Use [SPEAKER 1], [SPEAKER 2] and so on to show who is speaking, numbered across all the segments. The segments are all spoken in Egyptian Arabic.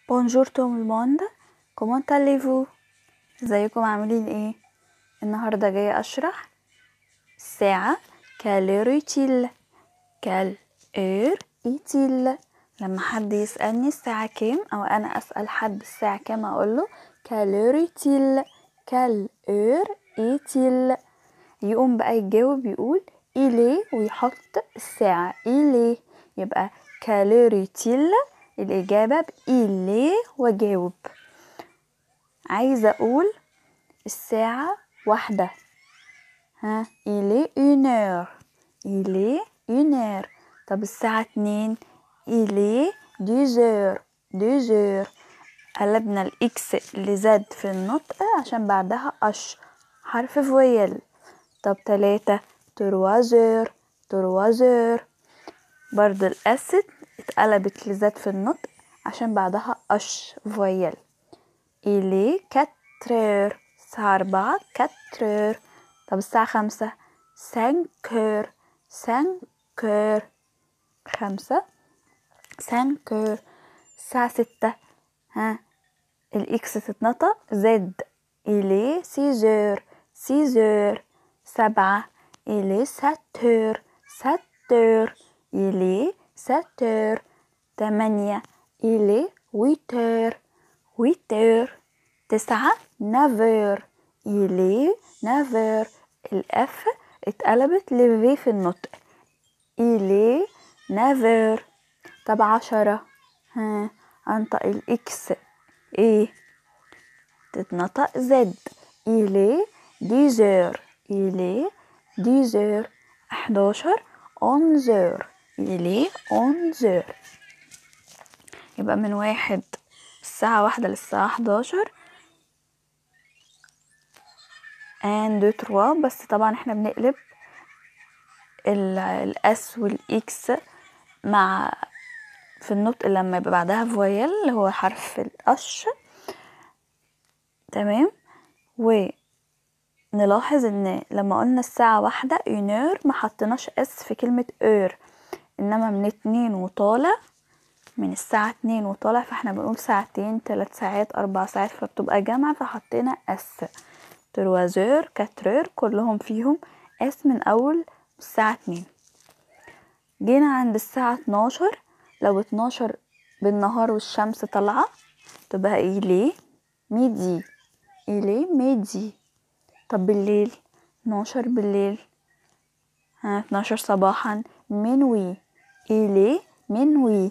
[SPEAKER 1] بونجور تو الموند كومون تاليفو ازيكم عاملين ايه النهارده جايه اشرح الساعه كالير تيل كال اير ايتيل لما حد يسالني الساعه كام او انا اسال حد الساعه كام اقول له كالير تيل كال اير ايتيل يقوم بقى يجاوب يقول إلي ويحط الساعة إلي يبقى كالوريتيل الإجابة بإلي وجاوب عايزة أقول الساعة واحدة ها إلي une إلي une طب الساعة اتنين إلي deux heures deux heures قلبنا الإكس اللي زاد في النطق عشان بعدها أش حرف فويل طب تلاتة تروازور تروازور برضو الأسد اتقلبت لزاد في النطق عشان بعدها أش فويل إلي كاترور الساعة أربعة كاترور طب الساعة خمسة سانكور سانكور خمسة سانكور الساعة ستة ها الإكس تتنطق زد إلي سيزور سيزور سبعة إلي ساتور ساتور إلي ساتور تمانية إلي ويتر ويتر تسعة نافير إلي نافير الأف اتقلبت لفي في النطق إلي نافير طب عشرة ها أنطق الإكس إيه تتنطق زد إلي ديزور إلي ديزور أحداشر أونزور إلي أونزور يبقى من واحد الساعة واحدة للساعة حداشر ان دو تروا بس طبعا احنا بنقلب الاس والاكس مع في النطق لما يبقى بعدها فويل اللي هو حرف الأش تمام ونلاحظ ان لما قلنا الساعة واحدة اونور ما حطيناش اس في كلمة اور انما من اتنين وطالع من الساعة اتنين وطالع فاحنا بنقول ساعتين تلات ساعات اربع ساعات فبتبقى جامعة فحطينا اس تروازور كاترور كلهم فيهم اس من اول الساعة اتنين جينا عند الساعة اتناشر لو اتناشر بالنهار والشمس طالعة تبقى ايه ليه ميدي إلي ميدي طب بالليل اتناشر بالليل ها اتناشر صباحا منوي إلي منوي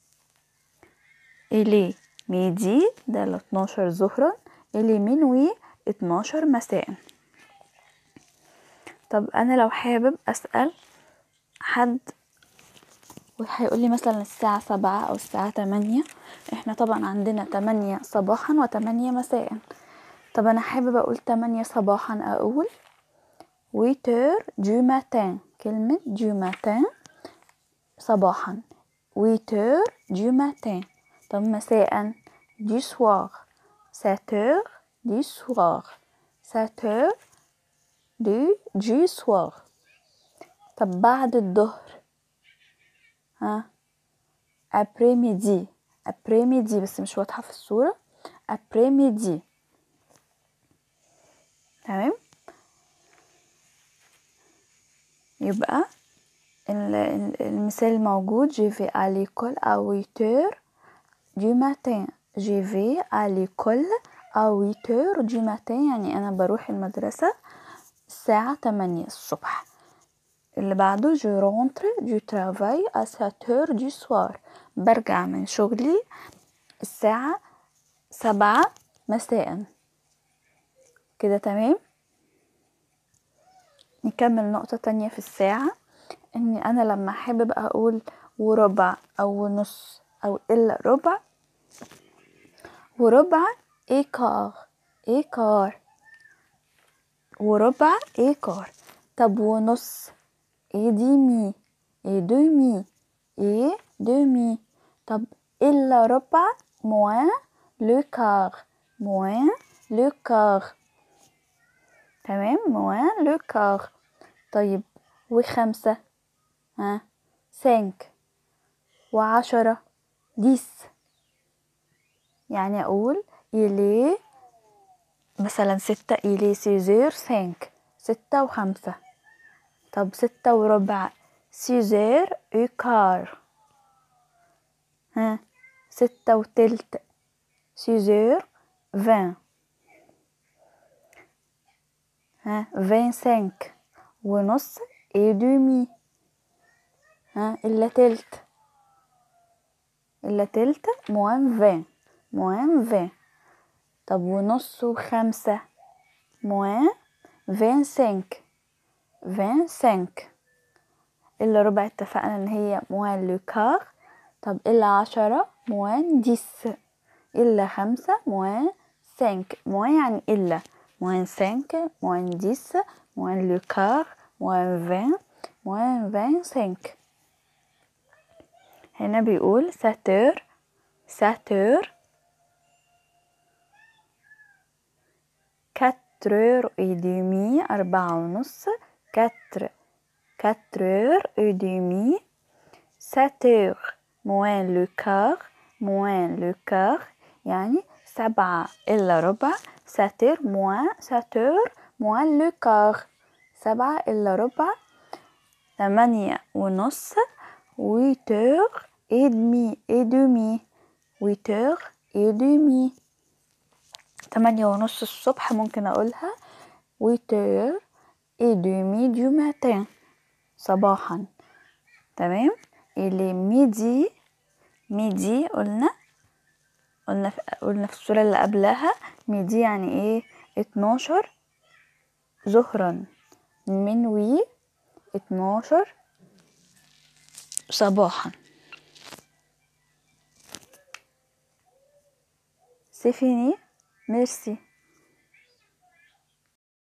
[SPEAKER 1] إلي ميدي ده ال 12 ظهرا إلي منوي اتناشر مساء طب أنا لو حابب أسأل حد وهيقول لي مثلا الساعة سبعة أو الساعة تمانية احنا طبعا عندنا تمانية صباحا وتمانية مساء طب أنا حابب أقول تمانية صباحا أقول ويتر دو ماتان كلمة دو ماتان صباحا ويتر دو ماتان طب مساء دو سوار ساتور دو سوار ساتور دو دو سوار طب بعد الظهر ها après midi après midi بس مش واضحة في الصورة après midi تمام يبقى المثال الموجود je vais à l'école à 8 heures du matin je vais à l'école à 8 heures du matin يعني أنا بروح المدرسة الساعة 8 الصبح اللي بعده je rentre du travail à 7 heures du soir برجع من شغلي الساعة سبعة مساء كده تمام نكمل نقطة تانية في الساعة اني انا لما حابب اقول وربع او نص او الا ربع وربع ايكار ايكار وربع ايكار طب ونص اي ديمي اي دومي اي دومي طب الا ربع موان لو كار موان لو كار تمام موان لو كار طيب وخمسة ها سانك وعشرة ديس يعني أقول إلي مثلا ستة إلي سيزير سانك ستة وخمسة طب ستة وربع سيزير إيكار ها ستة وتلت سيزير فان ها فين سانك ونص اي دومي ها إلا تلت إلا تلت موان فين موان فين طب ونص وخمسة موان فين سانك فين سانك إلا ربع اتفقنا إن هي موان لو كار طب إلا عشرة موان ديس إلا خمسة موان سانك موان يعني إلا موان سانك موان ديس موان لو كار موان فين موان فين سانك هنا بيقول ساتور ساتور كاتر اي ديمي أربعة ونص كاتر كاتر اي ديمي ساتور موان لو كار موان لو كار يعني سبعة إلا ربع ساتور موان ساتور موان لو كار سبعة إلا ربع ثمانية ونص ويتور et demi et demi huit heures et demi تمانية ونص الصبح ممكن أقولها huit heures et demi du matin صباحا تمام اللي ميدي ميدي قلنا قلنا في قلنا في الصورة اللي قبلها ميدي يعني ايه اتناشر ظهرا منوي اتناشر صباحا C'est fini. Merci.